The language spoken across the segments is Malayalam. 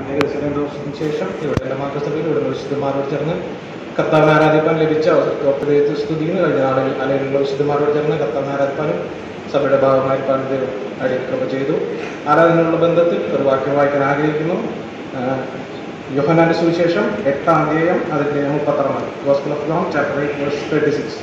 ഏകദേശം ദിവസത്തിന് ശേഷം ഇവിടെ എല്ലാ മാർഗസഭയിൽ ഇവിടെ വിശുദ്ധന്മാരോട് ചേർന്ന് കർത്താവിനെ ആരാധിക്കാൻ ലഭിച്ച ദൈവത്തെ സ്തുതിന്ന് കഴിഞ്ഞ നാളിൽ അലയിലുള്ള വിശുദ്ധന്മാരോട് ചേർന്ന് കർത്താവിനെ ആരാധിക്കാനും സഭയുടെ ഭാഗമായിരിക്കാൻ ദൈവം അടിയക്രമ ചെയ്തു ആരാധനയുള്ള ബന്ധത്തിൽ ഒരു വാക്യം വായിക്കാൻ ആഗ്രഹിക്കുന്നു ആ, യോഹന്നാന്റെ സുവിശേഷം എട്ടാം അധ്യായം അതിന്റെ മുപ്പത്താറാണ് gospel of John chapter eight verse thirty six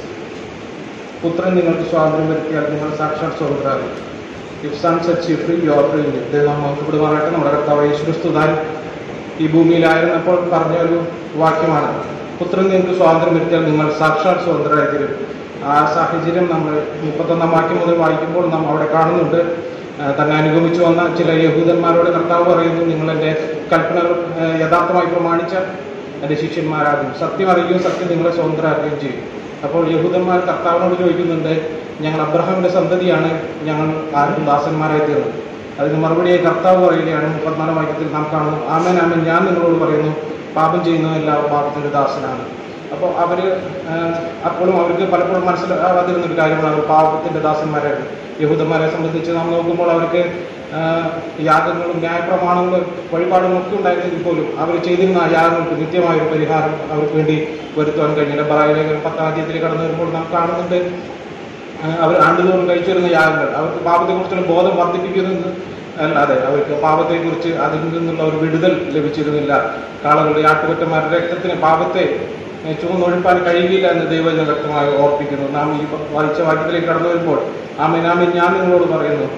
പുത്രൻ നിങ്ങൾക്ക് സ്വാതന്ത്ര്യം വരുത്തിയാൽ നിങ്ങൾ സാക്ഷാത് സ്വതന്ത്രരാകും if son sets you free you are free ഇത് നാം മഹത്വപ്പെടുമാറായിട്ട് നമ്മുടെ കർത്താവ് യേശുക്രിസ്തു താൻ ഈ ഭൂമിയിലായിരുന്നപ്പോൾ പറഞ്ഞ ഒരു വാക്യമാണ് പുത്രൻ നിങ്ങൾക്ക് സ്വാതന്ത്ര്യം വരുത്തിയാൽ നിങ്ങൾ സാക്ഷാത് സ്വതന്ത്രരായി തീരും ആ സാഹചര്യം നമ്മൾ മുപ്പത്തൊന്നാം വാക്യം മുതൽ വായിക്കുമ്പോൾ നാം അവിടെ കാണുന്നുണ്ട് ആ, തന്നെ അനുഗമിച്ചു വന്ന ചില യഹൂദന്മാരോട് കർത്താവ് പറയുന്നു നിങ്ങൾ എൻ്റെ കൽപ്പനകൾ ആ, യഥാർത്ഥമായി പ്രമാണിച്ച എൻ്റെ ശിഷ്യന്മാരാകും സത്യം അറിയുകയും സത്യം നിങ്ങളെ സ്വതന്ത്രരാക്കുകയും ചെയ്യും അപ്പോൾ യഹൂദന്മാർ കർത്താവിനോട് ചോദിക്കുന്നുണ്ട് ഞങ്ങൾ അബ്രഹാമിന്റെ സന്തതിയാണ് ഞങ്ങൾ ആരും ദാസന്മാരായി തീർന്നു അതിന് മറുപടിയായി കർത്താവ് പറയുകയാണ് മുപ്പത്തിനാലാം വാക്യത്തിൽ നാം കാണുന്നു ആമേൻ ആമേൻ ഞാൻ നിങ്ങളോട് പറയുന്നു പാപം ചെയ്യുന്നതെല്ലാം പാപത്തിന്റെ ദാസനാണ് അപ്പോൾ അവര് ആ, അപ്പോഴും അവർക്ക് പലപ്പോഴും മനസ്സിലാവാതിരുന്ന ഒരു കാര്യമാണ് അവർ പാപത്തിന്റെ ദാസന്മാരായിരുന്നു യഹൂദന്മാരെ സംബന്ധിച്ച് നാം നോക്കുമ്പോൾ അവർക്ക് ആ, യാഗങ്ങളും ന്യായപ്രമാണങ്ങളും വഴിപാടുകളും ഒക്കെ ഉണ്ടായിരുന്നെങ്കിൽ പോലും അവർ ചെയ്തിരുന്ന ആ യാഗങ്ങൾക്ക് നിത്യമായ ഒരു പരിഹാരം അവർക്ക് വേണ്ടി വരുത്തുവാൻ കഴിഞ്ഞില്ല ബറായിലേഖനം പത്താം അധ്യായത്തിൽ കടന്നു വരുമ്പോൾ നാം കാണുന്നുണ്ട് ആ, അവർ ആണ്ടുതോറും കഴിച്ചു വരുന്ന യാഗങ്ങൾ അവർക്ക് പാപത്തെക്കുറിച്ചുള്ള ബോധം വർദ്ധിപ്പിക്കുന്നെന്ന് അല്ലാതെ അവർക്ക് പാപത്തെക്കുറിച്ച് അതിൽ നിന്നുള്ള ഒരു വിടുതൽ ലഭിച്ചിരുന്നില്ല കാളകളുടെ ആട്ടുകൊറ്റന്മാരുടെ രക്തത്തിന് പാപത്തെ ഏ, ചുമന്നൊഴിപ്പാൻ കഴിയില്ല എന്ന് ദൈവജനം വ്യക്തമായി ഓർപ്പിക്കുന്നു നാം ഈ വായിച്ച വാക്യത്തിലേക്ക് കടന്നു വരുമ്പോൾ ആമീൻ ആമീൻ ഞാൻ നിങ്ങളോട് പറയുന്നു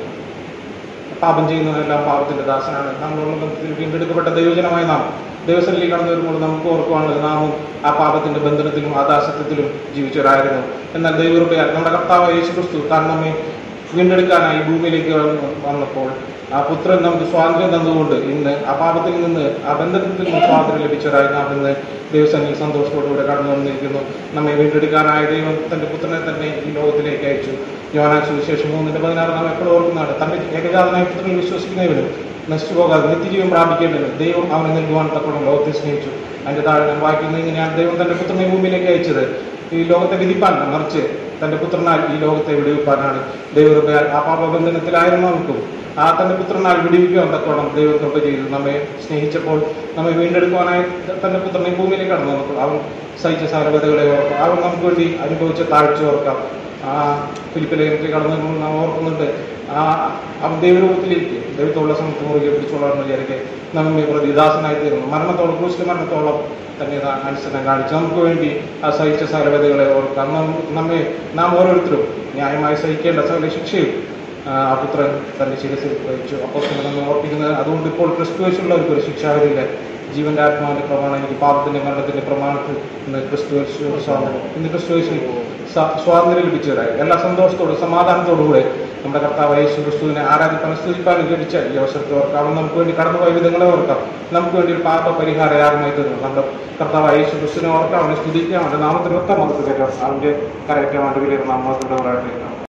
പാപം ചെയ്യുന്നതെല്ലാം പാപത്തിന്റെ ദാസനാണ് നമ്മളുള്ള ബന്ധത്തിൽ വീണ്ടെടുക്കപ്പെട്ട ദൈവജനമായി നാം ദൈവസനിലേക്ക് കടന്നു വരുമ്പോൾ നമുക്ക് ഓർക്കുവാനുള്ളത് നാമും ആ പാപത്തിന്റെ ബന്ധനത്തിലും ആ ദാസത്വത്തിലും ജീവിച്ചവരായിരുന്നു എന്നാൽ ദൈവകൃപയാൽ നമ്മുടെ കർത്താവ് യേശു ക്രിസ്തു താൻ നമ്മെ വീണ്ടെടുക്കാനായി ഭൂമിയിലേക്ക് വന്ന് വന്നപ്പോൾ ആ പുത്രൻ നമുക്ക് സ്വാതന്ത്ര്യം തന്നുകൊണ്ട് ഇന്ന് ആ പാപത്തിൽ നിന്ന് ആ ബന്ധത്തിൽ നിന്ന് സ്വാതന്ത്ര്യം ലഭിച്ചവരായി നാം ഇന്ന് ദൈവസനിൽ സന്തോഷത്തോടുകൂടെ കടന്നു വന്നിരിക്കുന്നു നമ്മെ വീണ്ടെടുക്കാനായ ദൈവം തന്റെ പുത്രനെ തന്നെ ഈ ലോകത്തിലേക്ക് അയച്ചു യോനാൻ സുവിശേഷം മൂന്നിന്റെ പതിനാറ് നാം എപ്പോഴും ഓർക്കുന്നതാണ് തന്റെ ഏകജാതനായ പുത്രനിൽ വിശ്വസിക്കുന്നവനും നശിച്ചു പോകാതെ നിത്യജീവൻ പ്രാപിക്കേണ്ടതിന് ദൈവം അവനെ നൽകുവാൻ തക്കോളം ലോകത്തെ സ്നേഹിച്ചു അതിന്റെ താഴെ ഞാൻ വായിക്കുന്നത് ഇങ്ങനെയാണ് ദൈവം തന്റെ പുത്രനെ ഭൂമിയിലേക്ക് അയച്ചത് ഈ ലോകത്തെ വിധിപ്പാൻ മറിച്ച് തന്റെ പുത്രനാൽ ഈ ലോകത്തെ വിടുവിപ്പാനാണ് ദൈവകൃപയാൽ ആ പാപബന്ധനത്തിലായിരുന്നവർക്കും ആ തന്റെ പുത്രനാൽ വിടുവിക്കുവാൻ തക്കോളം ദൈവം കൃപ ചെയ്തു നമ്മെ സ്നേഹിച്ചപ്പോൾ നമ്മെ വീണ്ടെടുക്കുവാനായി തന്റെ പുത്രനെ ഭൂമിയിലേക്ക് കടന്നു വന്നപ്പോൾ അവൻ സഹിച്ച സകലതകളെ ഓർക്കാം അവൻ നമുക്ക് വേണ്ടി അനുഭവിച്ച താഴ്ച ഓർക്കാം ആ ഫിലിപ്പിലേക്ക് കടന്നു വരുമ്പോൾ നാം ഓർക്കുന്നുണ്ട് ആ അവൻ ദൈവരൂപത്തിലേക്ക് ദൈവത്തോടുള്ള സമയത്ത് മുറുകെ പിടിച്ചോളാം വിചാരിക്കെ നമ്മെ പ്രതി ദാസനായി തീർന്നു മരണത്തോളം ക്രൂശിലെ മരണത്തോളം തന്നെ താൻ അനുസരണം കാണിച്ചു നമുക്ക് വേണ്ടി ആ സഹിച്ച സകലതകളെ ഓർക്കാം നാം നമ്മെ നാം ഓരോരുത്തരും ന്യായമായി സഹിക്കേണ്ട സകല ശിക്ഷയും ആ ആ പുത്രൻ തന്റെ ശിരസിൽ വഹിച്ചു അപ്പോൾ നമ്മൾ ഓർപ്പിക്കുന്നത് അതുകൊണ്ട് ഇപ്പോൾ ക്രിസ്തുവേശുള്ളവർക്ക് ഒരു ശിക്ഷാവിധിയില്ല ജീവന്റെ ആത്മാവിന്റെ പ്രമാണം എനിക്ക് പാപത്തിന്റെ മരണത്തിന്റെ പ്രമാണത്തിൽ ഇന്ന് ക്രിസ്തുവേശു സ്വാതന്ത്ര്യം ഇന്ന് ക്രിസ്തുവേശു സ- സ്വാതന്ത്ര്യം ലഭിച്ചവരായി എല്ലാ സന്തോഷത്തോടും സമാധാനത്തോടുകൂടെ നമ്മുടെ കർത്താവ് യേശു ക്രിസ്തുവിനെ ആരാധിക്കാൻ സ്തുതിപ്പാൻ ലഭിച്ച ഈ അവസരത്തെ ഓർക്കാം അവൻ നമുക്ക് വേണ്ടി കടന്നുപോയ വിധങ്ങളെ ഓർക്കാം നമുക്ക് വേണ്ടി ഒരു പാപ പരിഹാര യാഗമായി തീർന്നു നമ്മുടെ കർത്താവ് യേശു ക്രിസ്തുവിനെ ഓർക്കാം അവനെ സ്തുതിക്കാം അവന്റെ നാമത്തിനൊത്ത മതത്തിൽ അവന്റെ കരയറ്റം അവന്റെ വിലയിരുന്ന നാമത്തിലൂടെ പറയട്ടെ